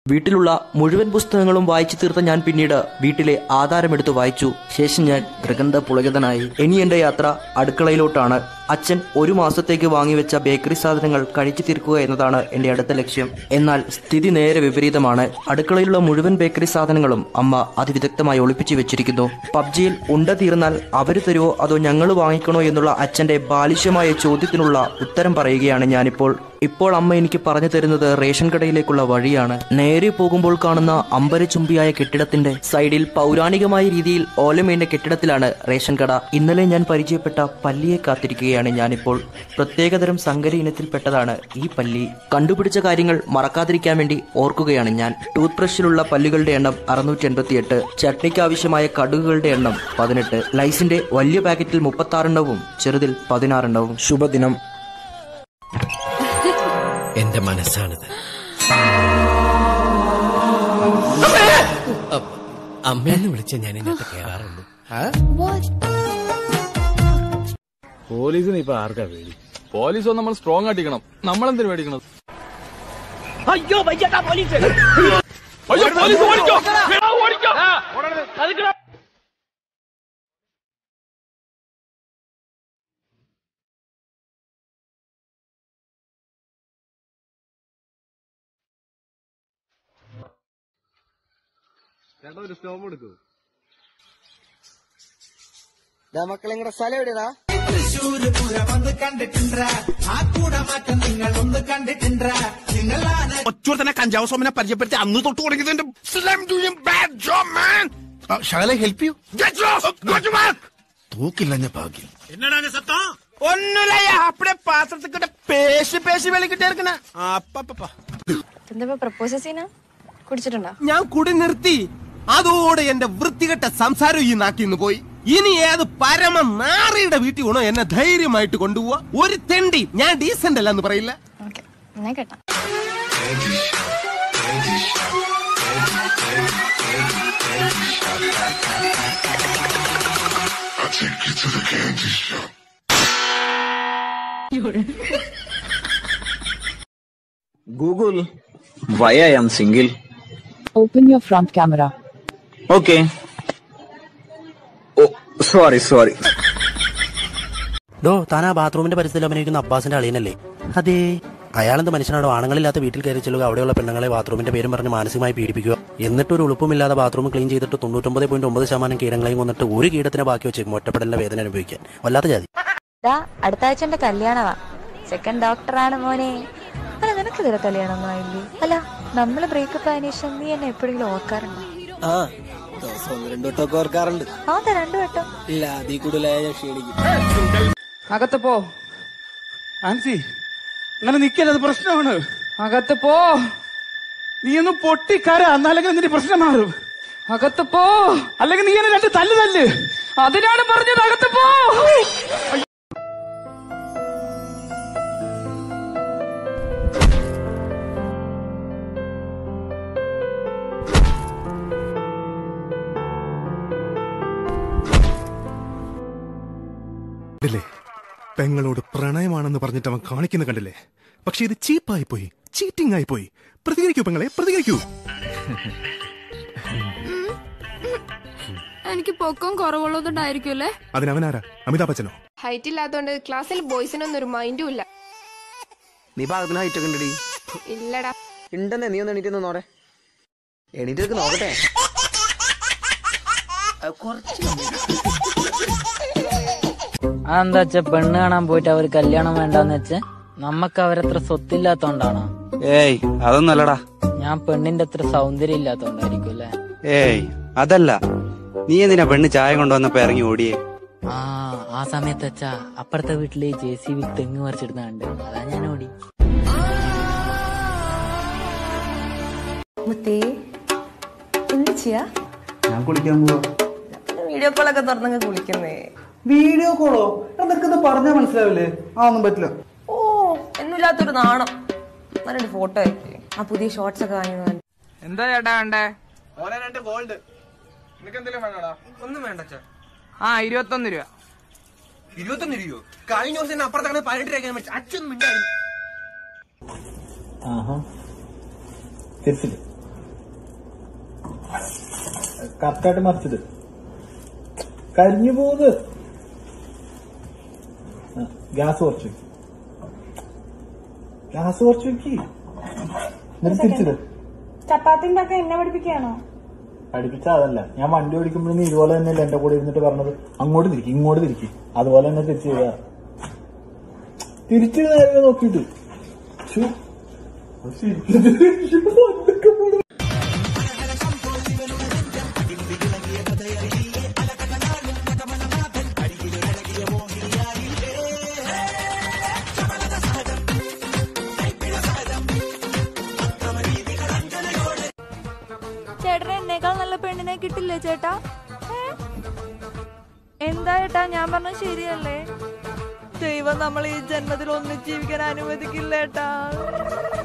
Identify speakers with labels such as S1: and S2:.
S1: വീട്ടിലുള്ള മുഴുവൻ പുസ്തകങ്ങളും വായിച്ചു തീർത്ത ഞാൻ പിന്നീട് വീട്ടിലെ ആധാരമെടുത്ത് വായിച്ചു ശേഷം ഞാൻ പ്രകന്ധ പുളകിതനായി ഇനി എന്റെ യാത്ര അടുക്കളയിലോട്ടാണ് അച്ഛൻ ഒരു മാസത്തേക്ക് വാങ്ങിവെച്ച ബേക്കറി സാധനങ്ങൾ കഴിച്ചു തീർക്കുക എന്നതാണ് എന്റെ അടുത്ത ലക്ഷ്യം എന്നാൽ സ്ഥിതി നേരെ വിപരീതമാണ് അടുക്കളയിലുള്ള മുഴുവൻ ബേക്കറി സാധനങ്ങളും അമ്മ അതിവിദഗ്ധമായി ഒളിപ്പിച്ചു വെച്ചിരിക്കുന്നു പബ്ജിയിൽ ഉണ്ട തീർന്നാൽ അവര് തരുമോ അതോ ഞങ്ങൾ വാങ്ങിക്കണോ എന്നുള്ള അച്ഛന്റെ ബാലിശ്യമായ ചോദ്യത്തിനുള്ള ഉത്തരം പറയുകയാണ് ഞാനിപ്പോൾ ഇപ്പോൾ അമ്മ എനിക്ക് പറഞ്ഞു തരുന്നത് റേഷൻ കടയിലേക്കുള്ള വഴിയാണ് നേരെ പോകുമ്പോൾ കാണുന്ന അമ്പരചുംബിയായ കെട്ടിടത്തിന്റെ സൈഡിൽ പൗരാണികമായ രീതിയിൽ ഓലമേഞ്ഞ കെട്ടിടത്തിലാണ് റേഷൻ കട ഇന്നലെ ഞാൻ പരിചയപ്പെട്ട പല്ലിയെ കാത്തിരിക്കുകയാണ് ഞാനിപ്പോൾ പ്രത്യേകതരം സങ്കര ഇനത്തിൽപ്പെട്ടതാണ് ഈ പല്ലി കണ്ടുപിടിച്ച കാര്യങ്ങൾ മറക്കാതിരിക്കാൻ വേണ്ടി ഓർക്കുകയാണ് ഞാൻ ടൂത്ത് ബ്രഷിലുള്ള പല്ലുകളുടെ എണ്ണം അറുന്നൂറ്റി എൺപത്തിയെട്ട് ചട്നിക്ക് ആവശ്യമായ കടുകുകളുടെ എണ്ണം പതിനെട്ട് ലൈസിന്റെ വലിയ പാക്കറ്റിൽ മുപ്പത്തി ആറെണ്ണവും ചെറുതിൽ പതിനാറെണ്ണവും
S2: ശുഭദിനം
S3: എന്റെ മനസ്സാണിത് അപ്പ- അമ്മയെന്ന് വിളിച്ച ഞാൻ ഇതിനകത്ത് കയറാറുള്ളൂ
S4: പോലീസിന് ഇപ്പൊ ആർക്കാ പേടി പോലീസ് നമ്മൾ സ്ട്രോങ് ആട്ടിക്കണം നമ്മളെന്തിനു പേടിക്കണം അയ്യോ പോലീസ് ഓടിക്കോ എടാ, ഓടിക്കോ പതുക്കെ.
S2: മക്കളെ നിങ്ങളുടെ സ്ഥലം എവിടെയാ
S5: ഒറ്റോർത്തന്നെ കഞ്ചാവ് സോമനെ പരിചയപ്പെടുത്തി അന്ന് തൊട്ട് തുടങ്ങിയതിന്റെ ഹെൽപ്പ് യു തൂക്കില്ല ഭാഗ്യം ഒന്നുമില്ല അപ്പടെ പാത്രത്തിൽ പേശി പേശി വെളിക്കിട്ടേ ഇരിക്കണ അപ്പപ്പ
S6: എന്താ പ്രപ്പോസ് സീന കുടിച്ചിട്ടുണ്ടോ
S7: ഞാൻ കുടി നിർത്തി അതോടെ എന്റെ വൃത്തികെട്ട സംസാരം ഈ നാട്ടിൽ പോയി ഇനി ഏത് പരമ നാറിയുടെ വീട്ടിൽ വേണോ എന്നെ ധൈര്യമായിട്ട് കൊണ്ടുപോവാ ഒരു തെണ്ടി ഞാൻ ഡീസന്റ് അല്ല എന്ന് പറയില്ല
S6: ഓക്കെ എന്നാ കേട്ടാ
S8: Google why I am single.
S9: Open your front camera.
S8: Okay. Oh, sorry, sorry.
S3: ഡോ താൻ ആ ബാത്റൂമിന്റെ പരിസരത്തിൽ അഭിനയിക്കുന്ന അബ്ബാസിന്റെ അളിയനല്ലേ അതെ അയാളെന്ത് മനുഷ്യനാണോ ആണുങ്ങളില്ലാത്ത വീട്ടിൽ കയറി ചെല്ലുക അവിടെയുള്ള പെണ്ണുങ്ങളെ ബാത്റൂമിന്റെ പേരും പറഞ്ഞ് മാനസികമായി പീഡിപ്പിക്കുക എന്നിട്ട് ഒരു ഉളുപ്പുമില്ലാതെ ബാത്റൂം ക്ലീൻ ചെയ്തിട്ട് തൊണ്ണൂറ്റൊമ്പത് പോയിന്റ് ഒമ്പത് ശതമാനം കീടങ്ങളെയും കൊന്നിട്ട് ഒരു കീടത്തിനെ ബാക്കി വെച്ചേക്കും ഒറ്റപ്പെടലിന്റെ വേദന അനുഭവിക്കാൻ വല്ലാത്ത ജാതി
S6: അടുത്ത ആഴ്ച എന്റെ കല്യാണമാ സെക്കൻഡ് ഡോക്ടറാണ് മോനെ അല്ല നിനക്ക് ഇതുവരെ കല്യാണമൊന്നും ആയില്ലേ അല്ല നമ്മള് ബ്രേക്കപ്പ് ആയതിനു ശേഷം നീ എന്നെ എപ്പോഴെങ്കിലും ഓർക്കാറുണ്ടോ
S2: ആ ദിവസം ഒന്ന് രണ്ടു വട്ടമൊക്കെ ഓർക്കാറുണ്ട്
S6: അതെ രണ്ടു വട്ടം
S2: ഇല്ല അതിൽ കൂടുതലായ ഞാൻ ക്ഷീണിക്കും
S10: അകത്ത് പോ
S5: ആൻസി അങ്ങനെ നിക്കല്ലത് പ്രശ്നമാണ്
S10: അകത്ത് പോ
S5: നീ ഒന്ന് പൊട്ടിക്കര എന്നാലെങ്കിലും നിന്റെ പ്രശ്നം മാറും
S10: അകത്ത് പോ
S5: അല്ലെങ്കിൽ നീ എന്നെ രണ്ട് തല്ല് തല്ല്
S10: അതിനാണ് പറഞ്ഞത് അകത്ത് പോ
S5: കണ്ടില്ലേ പെങ്ങളോട് പ്രണയമാണെന്ന് പറഞ്ഞിട്ട് അവൻ കാണിക്കുന്ന കണ്ടില്ലേ പക്ഷെ ഇത് ചീപ്പായി പോയി ചീറ്റിംഗ് ആയി പോയി പ്രതികരിക്കൂ പെങ്ങളെ പ്രതികരിക്കൂ
S11: എനിക്ക് പൊക്കം കുറവുള്ളതുകൊണ്ടായിരിക്കും അല്ലേ
S5: അതിനവനാരാ അമിതാഭ് ബച്ചനോ
S11: ഹൈറ്റ് ഇല്ലാത്തോണ്ട് ക്ലാസ്സിൽ ബോയ്സിനൊന്നും ഒരു മൈൻഡും ഇല്ല
S2: നീ ഭാഗത്തിന് ഹൈറ്റ് ഒക്കെ ഉണ്ടടി
S11: ഇല്ലടാ
S2: ഉണ്ടെന്നേ നീ ഒന്ന് എണീറ്റ് നോടെ എണീറ്റ് നോക്കട്ടെ
S12: അതെന്താ വെച്ചാ പെണ്ണ് കാണാൻ പോയിട്ട് അവർ കല്യാണം വേണ്ടാന്ന് വെച്ച് നമ്മക്ക് അവരത്ര സ്വത്തില്ലാത്തോണ്ടാണോ
S8: ഏയ് അതൊന്നല്ലടാ
S12: ഞാൻ പെണ്ണിന്റെ അത്ര സൗന്ദര്യം ഇല്ലാത്തോണ്ടായിരിക്കും അല്ലെ
S8: ഏയ് അതല്ല നീ എന്തിനാ പെണ്ണ് ചായ കൊണ്ടുവന്നപ്പോ ഇറങ്ങി ഓടിയേ
S12: ആ ആ സമയത്ത് വെച്ചാ അപ്പുറത്തെ വീട്ടില് ജെ സി ബി തെങ്ങ് മറിച്ചിടുന്ന കണ്ട് അതാ ഞാൻ ഓടി
S6: മുത്തേ എന്ത് ചെയ്യാ
S8: ഞാൻ കുളിക്കാൻ പോവാ
S6: വീഡിയോ കോളൊക്കെ തുറന്നങ്ങ് കുളിക്കുന്നേ
S8: വീഡിയോ കോളോ നിനക്കൊന്ന് പറഞ്ഞാ മനസ്സിലാവില്ലേ ആ ഒന്നും പറ്റില്ല
S6: ഓ എന്നില്ലാത്തൊരു നാണം നല്ലൊരു ഫോട്ടോ അയക്കേ ആ പുതിയ ഷോർട്സ് ഒക്കെ വാങ്ങി
S10: എന്താ ചേട്ടാ വേണ്ടേ
S7: ഓനെ രണ്ട് ഗോൾഡ് നിനക്ക് എന്തെങ്കിലും വേണോടാ ഒന്നും വേണ്ട
S10: ആ ഇരുപത്തൊന്ന് രൂപ
S7: ഇരുപത്തൊന്ന് രൂപയോ കഴിഞ്ഞ ദിവസം എന്നെ അപ്പുറത്താണ് പതിനെട്ട് രൂപ വെച്ചു അച്ഛൻ മിണ്ടായിരുന്നു
S13: കറക്റ്റായിട്ട് മറിച്ചത് കരിഞ്ഞു പോകുന്നത് ഗ്യാസ് കുറച്ച് വെക്ക്. ഗ്യാസ് കുറച്ച് വെക്കി എന്നിട്ട് തിരിച്ചത്
S14: ചപ്പാത്തിന്റെ ഒക്കെ എന്നെ പഠിപ്പിക്കുകയാണോ
S13: പഠിപ്പിച്ച അതല്ല ഞാൻ വണ്ടി ഓടിക്കുമ്പോഴും നീ ഇതുപോലെ തന്നെയല്ലേ എന്റെ കൂടെ ഇരുന്നിട്ട് പറഞ്ഞത് അങ്ങോട്ട് തിരിക്കും ഇങ്ങോട്ട് തിരിക്കും അതുപോലെ തന്നെ തിരിച്ചു ചെയ്താ തിരിച്ചു നേരെ നോക്കിയിട്ട് ശ്ശോ. അത് ശരിക്കും വന്നൊക്കെ പോണു.
S6: ചേട്ടന് എന്നേക്കാൾ നല്ല പെണ്ണിനെ കിട്ടില്ലേ ചേട്ടാ ഏ? എന്താ ചേട്ടാ ഞാൻ പറഞ്ഞ ശരിയല്ലേ ദൈവം നമ്മൾ ഈ ജന്മത്തിൽ ഒന്നും ജീവിക്കാൻ അനുവദിക്കില്ല ഏട്ടാ